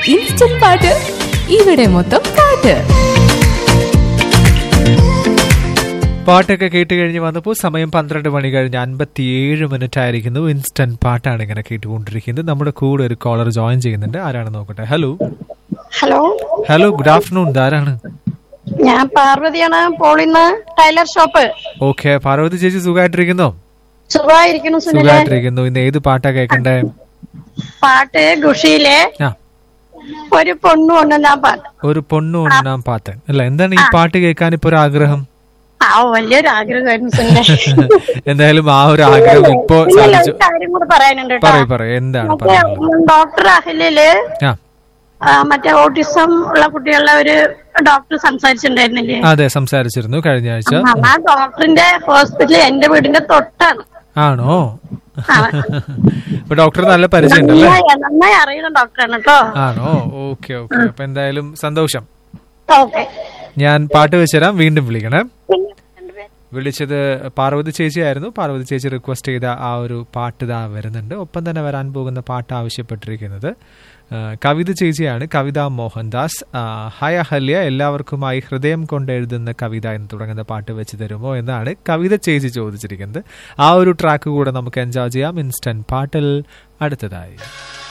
Instant പാട്ട് ഇവിടെ മൊത്തം പാട്ട് പാട്ടൊക്കെ കേട്ട് കഴിഞ്ഞ് വന്നപ്പോൾ സമയം പന്ത്രണ്ട് മണി കഴിഞ്ഞ് അൻപത്തിയേഴ് മിനിറ്റ് ആയിരിക്കുന്നു ഇൻസ്റ്റന്റ് പാട്ടാണ് ഇങ്ങനെ കേട്ടുകൊണ്ടിരിക്കുന്നത് നമ്മുടെ കൂടെ ഒരു കോളർ ജോയിൻ ചെയ്യുന്നുണ്ട് ആരാണ് നോക്കട്ടെ hello hello hello good afternoon ഇതാരാണ് ഞാൻ പാർവതിയാണ് പോളിന്ന് ടൈലർ ഷോപ്പ് ഓക്കെ പാർവതി ചേച്ചി സുഖമായിട്ടിരിക്കുന്നോ സുഖമായിരിക്കുന്നു സുനിലെ സുഖമായിട്ടിരിക്കുന്നു ഇന്ന് ഏത് പാട്ടാ കേൾക്കണ്ടേ പാട്ട് ഖുഷിയിലെ ആ ഒരു പൊണ്ണു കൊണ്ടുവന്ന പാട്ട് ഒരു പൊണ്ണു ഉണ്ണാൻ പാത്തൻ അല്ല എന്താണ് ഈ പാട്ട് കേൾക്കാൻ ഇപ്പൊ ഒരു ആഗ്രഹം ആ വലിയൊരു ആഗ്രഹമായിരുന്നു സുനിലെ എന്തായാലും ആ ഒരു ആഗ്രഹം ഇപ്പോ പിന്നെ സാധിച്ചു ഒരു കാര്യം കൂടെ പറയാനുണ്ട് കേട്ടോ പറയൂ പറയൂ എന്താണ് മറ്റേ പറയുന്നത് ഡോക്ടർ അഹലില് ആ ആ, മറ്റേ ഓട്ടിസം ഉള്ള കുട്ടികളുടെ ഒരു ഡോക്ടർ സംസാരിച്ചിട്ടുണ്ടായിരുന്നില്ലേ അതെ സംസാരിച്ചിരുന്നു കഴിഞ്ഞ ആഴ്ച ആ ഡോക്ടറിന്റെ ഹോസ്പിറ്റൽ എന്റെ വീടിന്റെ തൊട്ടാണ് ആണോ ആ. ഇപ്പൊ ഡോക്ടർ നല്ല പരിചയം ഉണ്ടല്ലേ നന്നായി നന്നായി അറിയുന്ന ഡോക്ടറാണ് കേട്ടോ ആണോ ഓക്കെ ഓക്കെ അപ്പൊ എന്തായാലും സന്തോഷം ഓക്കെ ഞാൻ പാട്ട് വെച്ചുതരാം വീണ്ടും വിളിക്കണേ പിന്നെ രണ്ടുപേരും വിളിച്ചത് പാർവതി ചേച്ചിയായിരുന്നു പാർവതി ചേച്ചി റിക്വസ്റ്റ് ചെയ്ത ആ ഒരു പാട്ട് ഇതാ വരുന്നുണ്ട് ഒപ്പം തന്നെ വരാൻ പോകുന്ന പാട്ട് ആവശ്യപ്പെട്ടിരിക്കുന്നത് ആ, കവിത ചേച്ചിയാണ് കവിത മോഹൻദാസ് ആ, ഹായ് അഹല്യ എല്ലാവർക്കുമായി ഹൃദയം കൊണ്ട് എഴുതുന്ന കവിത എന്ന് തുടങ്ങുന്ന പാട്ട് വെച്ച് തരുമോ എന്നാണ് കവിത ചേച്ചി ചോദിച്ചിരിക്കുന്നത് ആ ഒരു ട്രാക്ക് കൂടെ നമുക്ക് എൻജോയ് ചെയ്യാം ഇൻസ്റ്റന്റ് പാട്ടിൽ അടുത്തതായി